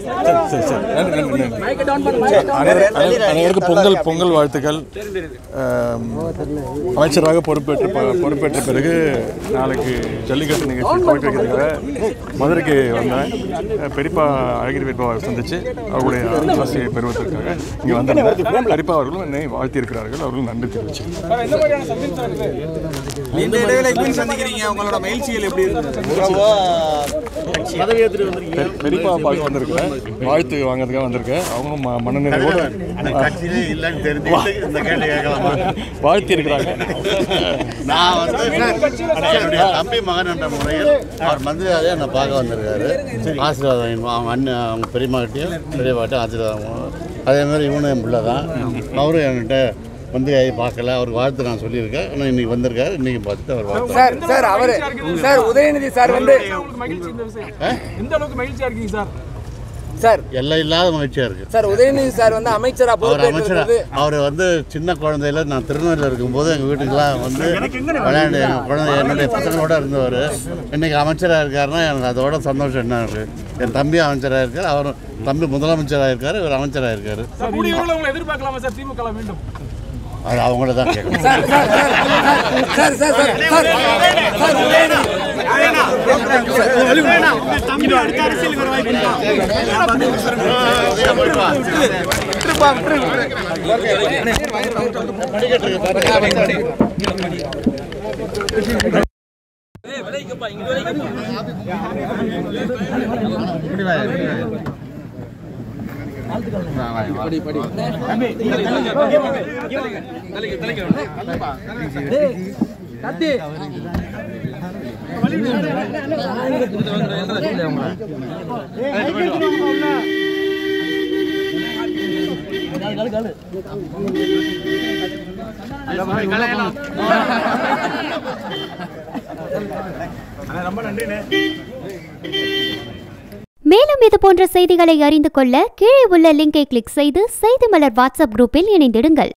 சரி சரி நன்றி நன்றி நன்றி அனைவரு- அனைவரு- அனைவருக்கும் பொங்கல் பொங்கல் வாழ்த்துக்கள் ஆம், அமைச்சராக பொறுப்பேற்று ப- பொறுப்பேற்ற பிறகு நாளைக்கு ஜல்லிக்கட்டு நிகழ்ச்சி துவக்கி வைக்கிறதுக்காக மதுரைக்கு வந்தேன் அஹ், பெரியப்பா அழகிரி பெரியப்பாவை சந்திச்சு அவருடைய ஆசையை பெறுவதற்காக இங்கே வந்திருந்தேன் பெரியப்பா அவர்களும் என்னை வாழ்த்தியிருக்கிறார்கள் அவர்களும் நன்றி தெரிவிச்சேன் இந்த இடைவேளை எப்படி சந்திக்கிறீங்க உங்களோட மகிழ்ச்சிகள் எப்படி இருந்தது பெ- பெரியப்பா பார்க்க வந்திருக்கேன் வாழ்த்து வாங்குறதுக்காக வந்திருக்கேன் அவங்களும் ம- மனநிறைவோடு கட்சியிலே இல்லைன்னு தெரிஞ்சுக்கிட்டு இந்த கேள்வி கேட்கலாமா வாழ்த்தி இருக்கிறாங்க நான் வந்து என்னுடைய தம்பி மகன் என்ற முறையில் அவர் மந்திரியாரே என்னை பார்க்க வந்திருக்காரு ஆசீர்வாதம் வேணுமா அவங்க அண்ணன் அவங்க பெரியம்மாகிட்டையும் பெரியப்பாட்டையும் ஆசீர்வாதம் வாங்கணும். அதே மாதிரி இவனும் என் பிள்ளை தான் அவரும் என்கிட்ட மந்திரியாகி பார்க்கல அவருக்கு வாழ்த்து நான் சொல்லியிருக்கேன் ஆனால் இன்னைக்கு வந்திருக்காரு இன்னைக்கு பார்த்துட்டு அவர் வாழ்த்து சார் சார் அவரு சார் உதயநிதி சார் வந்து உங்களுக்கு மகிழ்ச்சி இந்த விஷயம் எந்த அளவுக்கு மகிழ்ச்சியா இருக்கீங்க சார் சார் எல்லாம் இல்லாத மகிழ்ச்சியாக இருக்குது சார் உதயநிதி சார் வந்து அமைச்சரா அவர் அமைச்சரா பொறுப்பேற்றது அவர் வந்து சின்ன குழந்தையில நான் திருநெல்வேலியில் இருக்கும்போது எங்கள் வீட்டுக்கெல்லாம் வந்து விளையாண்டு எங்கள் குழந்தை என்னுடைய பசங்களோட இருந்தவர் இன்னைக்கு அமைச்சராக இருக்காருன்னா எனக்கு அதோட சந்தோஷம் என்ன இருக்கு என் தம்பி அமைச்சராக இருக்கார் அவர் தம்பி முதலமைச்சராக இருக்கார் இவர் அமைச்சராக இருக்கார் சார் கூடிய விரைவில் உங்களை எதிர்பார்க்கலாமா சார் திமுக மீண்டும் அது அவங்கள தான் கேட்கணும் sir sir sir sir sir sir sir Udhayanidhi மேலும் இது போன்ற செய்திகளை அறிந்து கொள்ள கீழே உள்ள லிங்கை கிளிக் செய்து செய்தி மலர் வாட்ஸ்அப் குரூப்பில் இணைந்திடுங்கள்